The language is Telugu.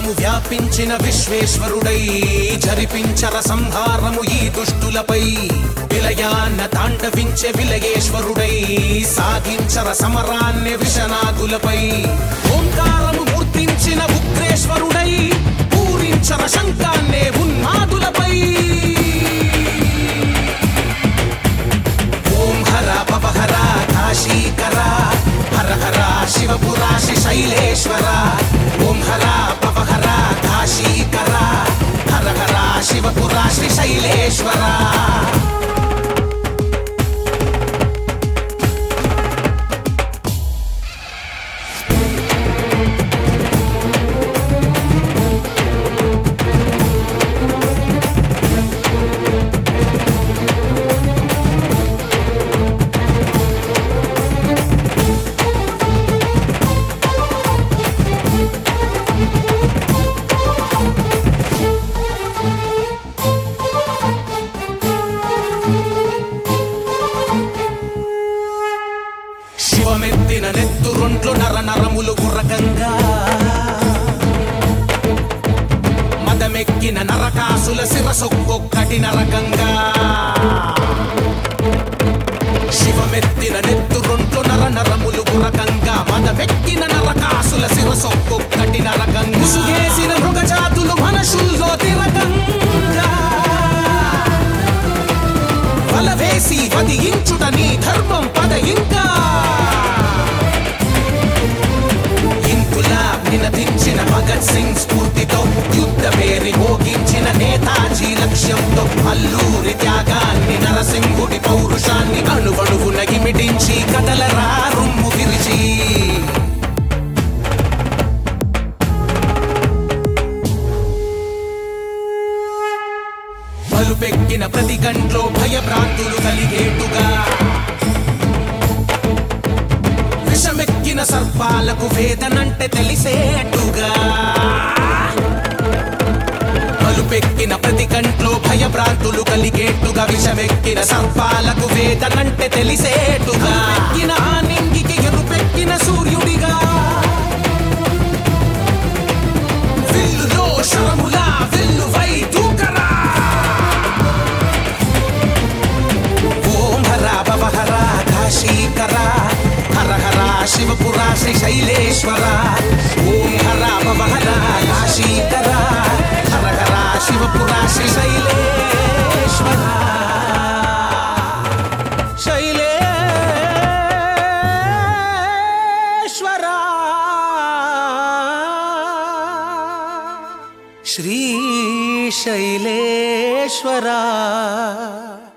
బ్రహ్మాండము వ్యాపించిన విశ్వేశ్వరుడై జరిపించర సంహారము ఈ దుష్టులపై విలయాన్న తాండవించే విలయేశ్వరుడై సాగించర సమరాన్ని విషనాగులపై ఓంకారము మూర్తించిన ఉగ్రేశ్వరుడై పూరించర శంకాన్నే ఉన్మాదులపై ఓం హర పవహర కాశీకర హర హర శివపురాశి శైలేశ్వర ఓం హర పవహర కాశీకర హర హర శివపురాశి శైలేశ్వర శివమెత్తిన నెత్తురొంట్లు నర నరములు గుర్రకంగా మదమెక్కిన నరకాసుల శిరసొక్కొక్కటి నరకంగా శివమెత్తిన నెత్తురొంట్లు నర నరములు గురకంగా మదమెక్కిన నరకాసుల శిరసొక్కొక్కటి నరకంగా ముసుగేసిన మృగజాతులు మనుషుల్లో తిరకంగా వలవేసి వదియించుట నీ ధర్మం పద ఇంకా ఇంకులా నినదించిన భగత్ సింగ్ స్ఫూర్తితో యుద్ధ పేరి మోగించిన నేతాజీ లక్ష్యంతో అల్లూరి త్యాగాన్ని నరసింహుడి పౌరుషాన్ని అణువణువున ఇమిడించి కదలరా రొమ్ము విరిచి బలుపెక్కిన ప్రతి గంట్లో భయభ్రాంతులు కలిగేటుగా విషమెక్కిన సర్పాలకు వేదనంటే తెలిసేట్టుగా బలుపెక్కిన ప్రతి గంట్లో భయభ్రాంతులు కలిగేట్టుగా విషమెక్కిన సర్పాలకు వేదనంటే తెలిసేట్టుగా ఎక్కిన ఆ నింగికి ఎరుపెక్కిన సూర్యుడిగా విల్లులో శరములా విల్లువై దూకరా ఓం హర భవ హర కాశీకర హర హర శివపురా శ్రీ శైలేశ్వర ఓం హర భవ హర కాశీకర హర హర శివపురా శ్రీ శైలేశ్వర శైలేశ్వర శ్రీ శైలేశ్వర